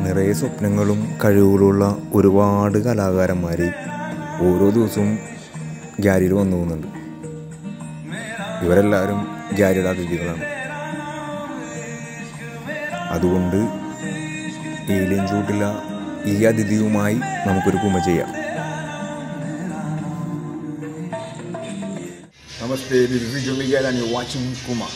നിറയെ സ്വപ്നങ്ങളും കഴിവുകളുള്ള ഒരുപാട് കലാകാരന്മാർ ഓരോ ദിവസവും ഗ്യാരിയിൽ വന്നു പോകുന്നുണ്ട് ഇവരെല്ലാവരും ഗ്യാരിയുടെ അതിഥികളാണ് അതുകൊണ്ട് ഏലിയൻ ചൂട്ടില്ല ഈ അതിഥിയുമായി നമുക്കൊരു കുമ ചെയ്യാം Namaste, this is Vijay Miguel and you're watching Kuma.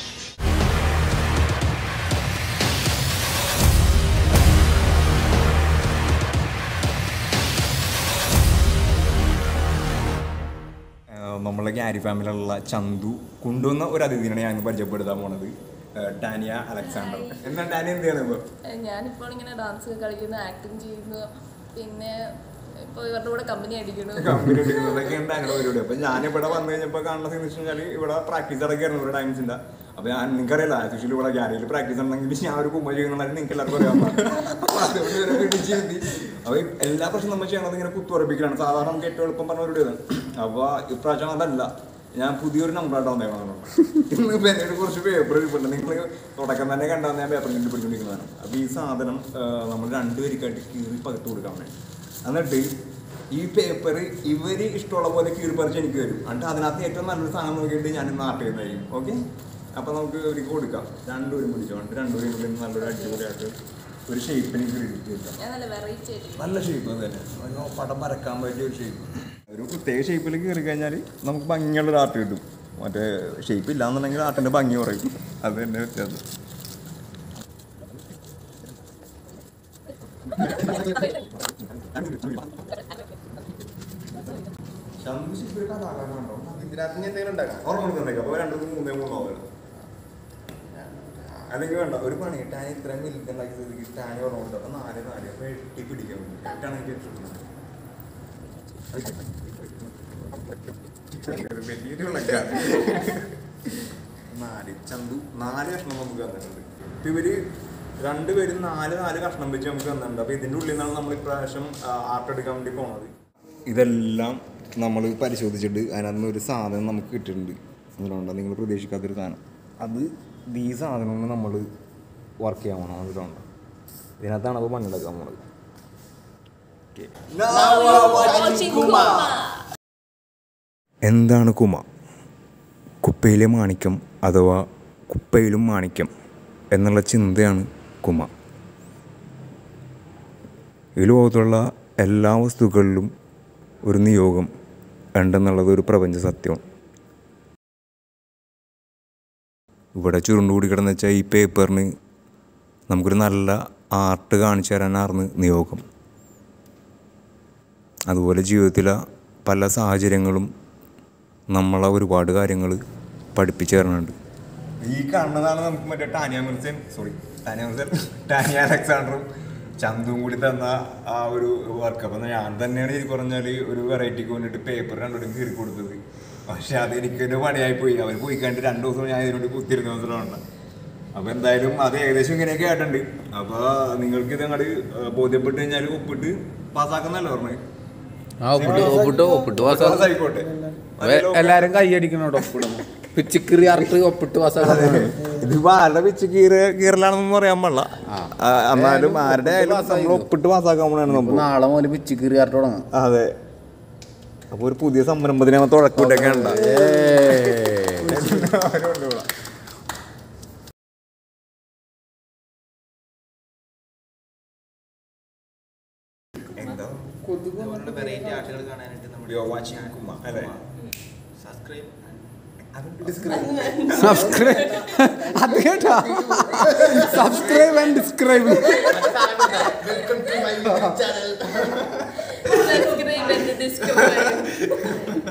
നമ്മളെ ഗ്യാരി ഫാമിലിയിലുള്ള ചന്തു കൊണ്ടുവന്ന ഒരു അതിഥിയാണ് ഞാൻ ഇന്ന് പരിചയപ്പെടുത്താൻ പോണത് ഏഹ് ടാനിയ അലക്സാണ്ടർ എന്താ ടാനിയ എന്ത് ചെയ്യണം ഇപ്പൊ ഞാനിപ്പോൾ ഇങ്ങനെ ഡാൻസ് കളിക്കുന്നു ആക്ടിങ് ചെയ്യുന്നു പിന്നെ ഇപ്പോൾ ഇവരുടെ കൂടെ കമ്പനി അടിക്കുന്നു കമ്പനി എടുക്കുന്നതൊക്കെ ഉണ്ട് അങ്ങനെ പരിപാടി അപ്പൊ ഞാനിവിടെ വന്നു കഴിഞ്ഞപ്പോൾ കാണുന്ന സീൻ വെച്ച് കഴിഞ്ഞാൽ ഇവിടെ പ്രാക്ടീസ് അടക്കായിരുന്നു ഇവിടെ ടൈംസിന്റെ അപ്പൊ ഞാൻ നിങ്ങൾക്കറിയില്ല ആക്ച്വലി ഇവിടെ ഗ്യാരയിൽ പ്രാക്ടീസ് ഉണ്ടെങ്കിൽ ഞാൻ ഒരു കുമ്മ ചെയ്യുന്നതായിട്ട് നിങ്ങൾക്ക് എല്ലാവർക്കും അറിയാം അപ്പൊ അതുകൊണ്ട് ഇവരെ പിടിച്ച് നിർത്തി. അപ്പൊ ഈ എല്ലാ പ്രശ്നം നമ്മൾ ചെയ്യണത് ഇങ്ങനെ കുത്തുറപ്പിക്കലാണ് സാധാരണ നമുക്ക് ഏറ്റവും എളുപ്പം പറഞ്ഞ ഒരു ഇതാണ് അപ്പൊ ഇപ്രാവശ്യം അതല്ല ഞാൻ പുതിയൊരു നമ്പറായിട്ട് വന്നേക്കണം ഇന്ന് ഇപ്പൊ എന്നോട് കുറച്ച് പേപ്പർ ഇരിപ്പുണ്ട് നിങ്ങൾ തുടക്കം തന്നെ കണ്ടാൽ ഞാൻ പേപ്പർ കണ്ടു പിടിച്ചോണ്ടിരിക്കുന്നതാണ് അപ്പൊ ഈ സാധനം നമ്മൾ രണ്ടുപേർക്കായിട്ട് കീറി പകർത്ത് കൊടുക്കാൻ വേണ്ടി എന്നിട്ട് ഈ പേപ്പർ ഇവര് ഇഷ്ടമുള്ള പോലെ കീറി പറിച്ച് എനിക്ക് വരും എന്നിട്ട് അതിനകത്ത് ഏറ്റവും നല്ലൊരു സാധനം നോക്കിയിട്ട് ഞാൻ ഇന്ന് ആർട്ട് ചെയ്യുന്നതായിരിക്കും ഓക്കെ അപ്പൊ നമുക്ക് ഇവർക്ക് കൊടുക്കാം രണ്ടുപേരും പിടിച്ചോ എന്നിട്ട് രണ്ടുപേരും കൂടി നല്ലൊരു അടിപൊളിയായിട്ട് ഒരു ഷേപ്പിന് ക്രിയേറ്റ് ചെയ്താൽ ഞാൻ നല്ല വെറൈറ്റി ആയിട്ട് നല്ല ഷേപ്പ് അത് തന്നെ നല്ല പടം വരക്കാൻ പറ്റിയ ഒരു ഷേപ്പ് ഒരു പ്രത്യേക ഷേപ്പിൽ കയറി കഴിഞ്ഞാൽ നമുക്ക് ഭംഗിയുള്ളൊരു ആർട്ട് കിട്ടും മറ്റേ ഷേപ്പ് ഇല്ലാന്നുണ്ടെങ്കിൽ ആർട്ടിന്റെ ഭംഗി കുറയും അത് തന്നെ വ്യത്യാസം അല്ലെങ്കിൽ വേണ്ട ഒരു പണി ടാൻ ഇത്രയും മിൽക്ക് ഉണ്ടാക്കി സ്ഥിതിക്ക് ടാൻ ഓർമ്മ അപ്പൊ നാല് നാല് അപ്പൊ എട്ടി പിടിക്കാൻ പറ്റും എട്ടാണ് എനിക്ക് ഇഷ്ടപ്പെടുന്നത് ഒരു വലിയൊരു വിളക്കാണ്. നാല് ചന്തു നാല് കഷ്ണം നമുക്ക് തന്നിട്ടുണ്ട് ഇപ്പൊ ഇവര് രണ്ടുപേരും നാല് നാല് കഷ്ണം വെച്ച് നമുക്ക് തന്നിട്ടുണ്ട് അപ്പൊ ഇതിന്റെ ഉള്ളിൽ നിന്നാണ് നമ്മൾ ഇപ്രാവശ്യം ആർട്ട് എടുക്കാൻ വേണ്ടി പോണത് ഇതെല്ലാം നമ്മൾ പരിശോധിച്ചിട്ട് അതിനകത്ത് ഒരു സാധനം നമുക്ക് കിട്ടിയിട്ടുണ്ട് അതുകൊണ്ട് നിങ്ങൾ പ്രതീക്ഷിക്കാത്തൊരു സാധനം അത് ഈ സാധനങ്ങൾ നമ്മൾ വർക്ക് ചെയ്യാൻ പോകണം അതുകൊണ്ട് ഇതിനകത്താണ് അപ്പോൾ മണ്ണെടുക്കാൻ പോണത് Watching Kuma. എന്താണ് കുമ കുപ്പയിലെ മാണിക്യം അഥവാ കുപ്പയിലും മാണിക്യം എന്നുള്ള ചിന്തയാണ് കുമ ഈ ലോകത്തുള്ള എല്ലാ വസ്തുക്കളിലും ഒരു നിയോഗം ഉണ്ടെന്നുള്ളത് ഒരു പ്രപഞ്ച സത്യമാണ് ഇവിടെ ചുരുണ്ടുകൂടി കിടന്ന് വെച്ചാൽ ഈ പേപ്പറിന് നമുക്കൊരു നല്ല ആർട്ട് കാണിച്ചു തരാനായിരുന്നു നിയോഗം അതുപോലെ ജീവിതത്തിലെ പല സാഹചര്യങ്ങളും നമ്മളെ ഒരുപാട് കാര്യങ്ങൾ പഠിപ്പിച്ചു തരുന്നുണ്ട് ഈ കാണുന്നതാണ് നമുക്ക് മറ്റേ Tania Mirson sorry Tania Mirson Tania അലക്സാണ്ടറും ചന്തും കൂടി തന്ന ആ ഒരു വർക്ക് അപ്പം ഞാൻ തന്നെയാണ് ശരിക്കും പറഞ്ഞാൽ ഒരു വെറൈറ്റിക്ക് വേണ്ടിയിട്ട് പേപ്പർ രണ്ടുപേരും കീറി കൊടുത്തത് പക്ഷെ അത് എനിക്കൊരു പണിയായി പോയി അവർ പോയി കണ്ട് രണ്ട് ദിവസം ഞാൻ ഇതിനോട് കുത്തിരുന്ന ദിവസമാണ് അപ്പോൾ എന്തായാലും അത് ഏകദേശം ഇങ്ങനെയൊക്കെ ആയിട്ടുണ്ട് അപ്പോൾ നിങ്ങൾക്ക് ഇത് അങ്ങോട്ട് ബോധ്യപ്പെട്ട് കഴിഞ്ഞാൽ ഒപ്പിട്ട് പാസ്സാക്കുന്നല്ലോ പറഞ്ഞത് ആ ഒപ്പിട്ട് ഒപ്പിട്ട് ഒപ്പിട്ട് പാസ്സാ ആയിക്കോട്ടെ എല്ലാരും കൈയടിക്കണോട്ടോ ഒപ്പിടുമ്പോ പിച്ചിക്കറി അറുത്ത് ഒപ്പിട്ട് പാസ്സാക്കാൻ ഇതിപ്പോ ആരുടെ വെച്ച് കീറ കീറലാണെന്നൊന്നും പറയാൻ പാടില്ല ആ, എന്നാലും ആരുടെ ആയാലും നമ്മൾ ഒപ്പിട്ട് പാസ്സാക്കാൻ പോണാണ് അപ്പൊ നാളെ മുതൽ പിച്ചിക്കറി അറുത്ത് തുടങ്ങാം അതെ അപ്പൊ ഒരു പുതിയ സംരംഭത്തിന് നമ്മൾ തുടക്കൂട്ടൊക്കെ ഉണ്ട് സബ്സ്ക്രൈബ് അത് കേട്ടാ subscribe and describe Subscribe and discover.